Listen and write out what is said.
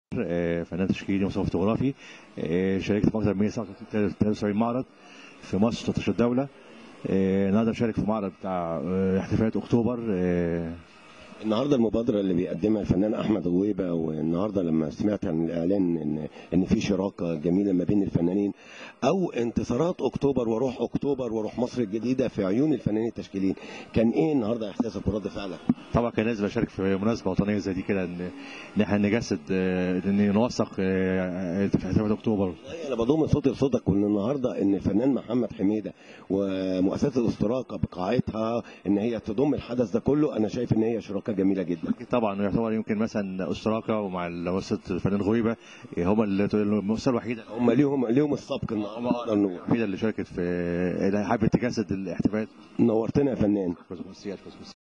آه، فنان تشكيلي ومصور فوتوغرافي آه، شاركت في اكثر من 173 معرض في مصر 13 دوله آه، النهارده بشارك في معرض بتاع آه، احتفالات اكتوبر آه، النهارده المبادره اللي بيقدمها الفنان احمد غويبه والنهارده لما سمعت عن الاعلان ان ان في شراكه جميله ما بين الفنانين او انتصارات اكتوبر وروح اكتوبر وروح مصر الجديده في عيون الفنانين التشكيليين كان ايه النهارده احساسك ورد فعلك؟ طبعا كان لازم اشارك في مناسبه وطنيه زي دي كده ان ان احنا نجسد آه، ان نوثق آه، في احتفالات اكتوبر والله انا بضم صوتي لصوتك وان النهارده ان الفنان محمد حميده ومؤسسه الاستراقه بقاعتها ان هي تضم الحدث ده كله انا شايف ان هي شراكه جميله جدا طبعا يعتبر يمكن مثلا اشتراكه ومع مؤسسه الفنان غويبه آه، هم المؤسسه الوحيده هم ليهم ليهم السبق النهارده النور. الوحيده اللي شاركت في اللي حابه تجسد الاحتفالات نورتنا يا فنان كويس- كويس- كويس-